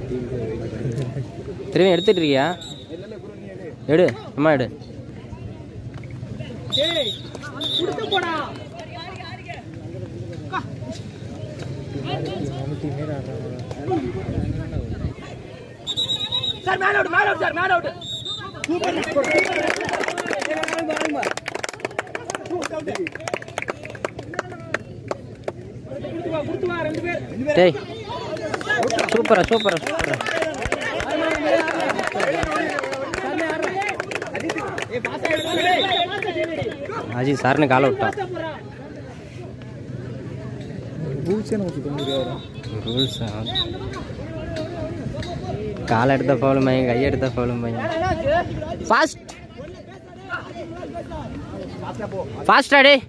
திரும்பி எடுத்துட்டு இருக்கியா எடு அம்மா எடு சார் மேல அவுட் மேல அவுட் சார் மேல அவுட் டேய் சூப்பரா சூப்பரா சூப்பரா அஜித் சார்னு காலை விட்டான் ரூல்ஸ் காலை எடுத்த ஃபவுலும் பையன் கை எடுத்த ஃபவுலும் பையன் ஃபாஸ்ட் ஃபாஸ்டா டே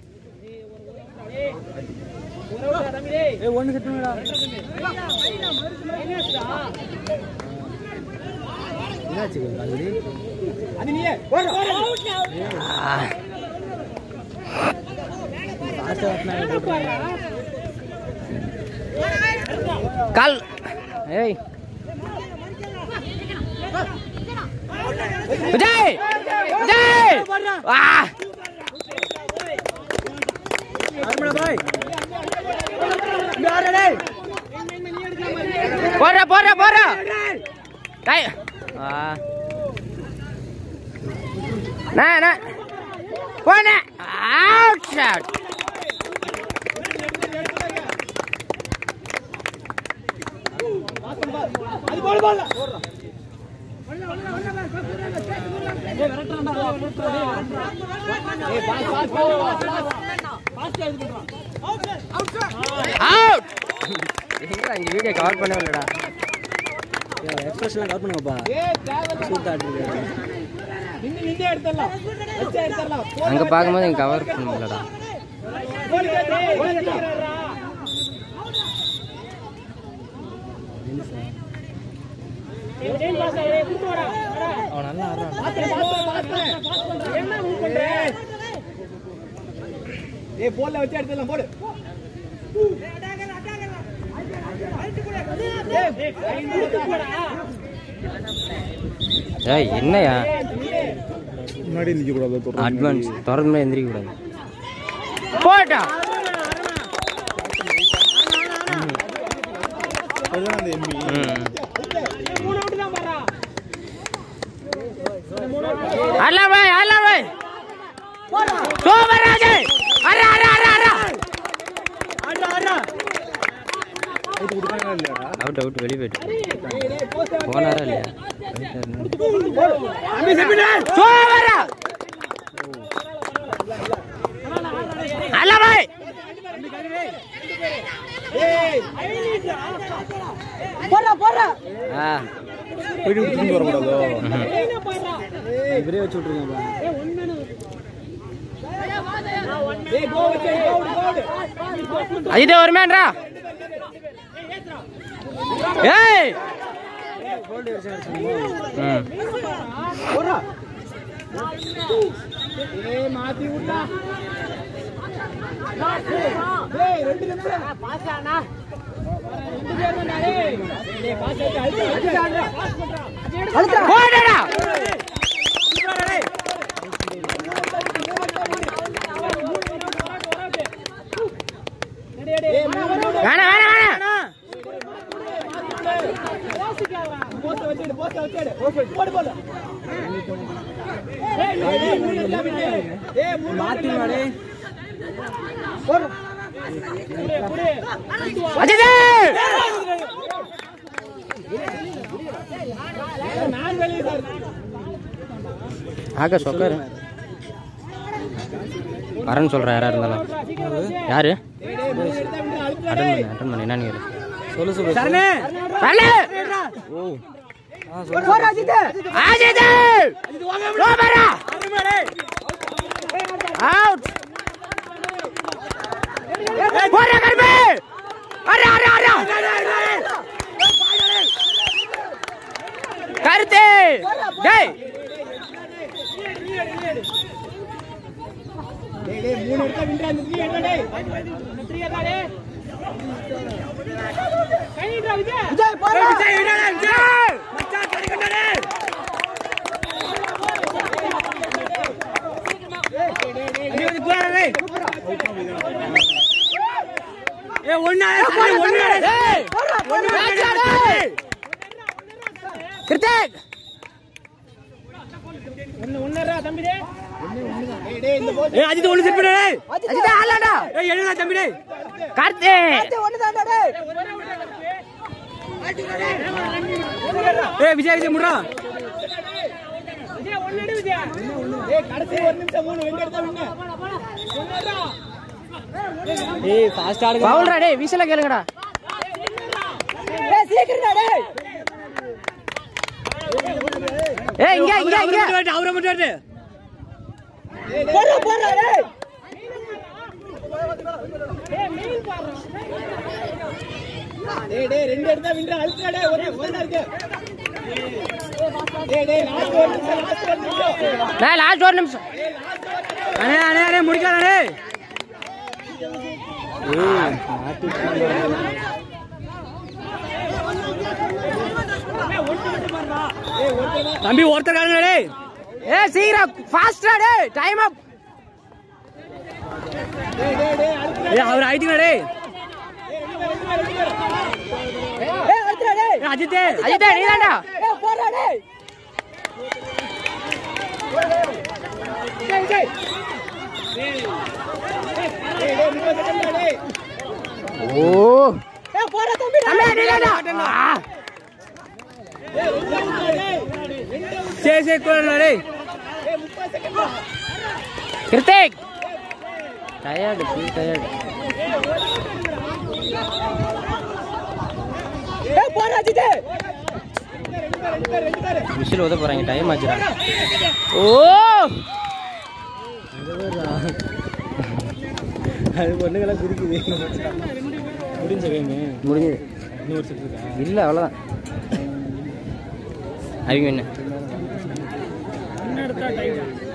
அது நீயே கால் ஏய் விஜய் விஜய் வா போடுற போடுற போடுற டேய் ஆ நே நே போனே அவுட் ஷாட் அது போல போல அவுட் எங்கடா இங்க வீடியோ கவர் பண்ணவே இல்லடா எக்ஸ்பிரஷன்லாம் கவர் பண்ணுங்கப்பா நின்னு நின்னே எடுத்துடலாம் வச்சே எடுத்துடலாம் அங்க பாக்கும்போது இங்க கவர் பண்ண முடியலடா கோல் கேட்டு கோல் கேட்டுறாரா ஏய் பாஸ் ஏய் குடுத்து வாடா அவன் நல்லா ஆடுறான் என்ன மூவ் பண்ற ஏய் போல்ல வச்சு எடுத்துடலாம் போடு ஏய் குடுத்து போடா ஏய் என்னையா முன்னாடி நிற்க கூடாது அட்வான்ஸ் திறந்து எந்திரிக்க கூடாது போட்டா அதுதான் அந்த எம்பி ம் மூணு அவுட் தான் பாரா அல்ல பாய் அல்ல பாய் சூப்பர் ராஜே அரே அரே அரே அரே அவுட் கொடுத்தாங்களா இல்லையாடா அவுட் அவுட் வெளிய போயிட்டு போனாரா இல்லையா சூப்பரா அல்ல பாய் ஆ போயிட்டு திரும்பி வரக்கூடாதோ ம்ஹும். இவரே வச்சு விட்ருக்கேன் ஏய் கோ வச்சு கோ கோ அஜிதே ஒரு மேன்ரா ஏய் ம் ஏய் மாத்தி விட்டா ஏய் ரெண்டு நிமிஷம் பாஸ் ஆனா ரெண்டு பேர் தான் டேய் டேய் பாஸ் ஆயிட்டு அழுத்து அழுத்து பாஸ் பண்றா அழுத்து போடா ஏய் மூணு வேணாம் வேணாம் வேணாம் போஸ்ட் வச்சிடு போஸ்ட் வச்சிடு போடு போடு ஏய் ஏய் மூணு நிமிஷம் விட்டு ஏய் மூணு மாத்தி வாடே போடு புடி புடி அஜிதே நான் வெளியே சார் ஆகாஷ் உட்காரு வரேன்னு சொல்கிறேன் யாராக இருந்தாலும் யாரு அட்டன் பண்ணு அட்டன் பண்ணு என்னன்னு கேளு சொல்லு சொல்லு சரணே தள்ளு போடு அஜித் அஜித் சூப்பரா அவுட் போடா கருப்பு அரே அரே அரே கருத்து டேய் டேய் டேய் மூணு எடுத்தா வின்றா இந்த த்ரீ எடுத்தா டேய் இந்த த்ரீ எடுத்தா டேய் கை நீட்டா விஜய் விஜய் போடா விஜய் விடடா விஜய் கிருத்திக் ஏய் அஜித் ஒண்ணு செட் பண்ணு டேய். அஜித் ஆளாடா ஏய் எழுடா தம்பி டேய் கார்த்திக் ஒண்ணுதான்டா டேய் ஏய் விஜய் விஜய் முடுறா ஏய் ஃபாஸ்ட் ஆடுங்க பவுல்ரா டேய் வீசல கேளுங்கடா ஏய் சீக்கிரம்டா டேய் ஏய் இங்க இங்க அவரை இங்க மட்டும் வரட்டு, அவரை மட்டும் வரட்டு. போடுறா போடுறா டேய் டேய் டேய் ரெண்டு எடுத்தா வின்டா அழுத்துடா டேய் ஒரு ஒரு இருக்கு டேய் டேய் லாஸ்ட் ஒரு நிமிஷம் லாஸ்ட் ஒரு நிமிஷம் நான் லாஸ்ட் ஒரு நிமிஷம் அண்ணே அண்ணே அண்ணே முடிக்காத அண்ணே ஏய் தம்பி ஒருத்தர் காணுங்க டேய் ஏய் சீக்கிரம் ஃபாஸ்டா டேய் டைம் அப் டேய் டேய் டேய் அழுத்துடா ஏய் அவர் ஆயிட்டீங்க டேய் டேய் அழுத்துடா டேய் ஏய் அஜித்தே அஜித் நீதான்டா ஏய் போடுறா டேய் டேய் டேய் டேய் டேய் முப்பது செகண்ட் டேய் ஓ ஏய் போடா தம்பி தம்பி நீதான்டா ஆ. டேய் ரெண்டு அழுத்துடா டேய் சரி சரி கூட டேய் டேய் முப்பது second Krithik tired full tired ஏய் போடா அஜித் ரெண்டு பேர் ரெண்டு பேர் ரெண்டு பேர் விசில் ஊத போறாங்க டைம் ஆச்சுடா ஓ அது பொண்ணுங்கெல்லாம் குதிக்குது முடிஞ்ச கேமு முடிஞ்சது இன்னும் ஒரு செட் இருக்கா இல்ல அவ்வளவுதான் அவங்க என்ன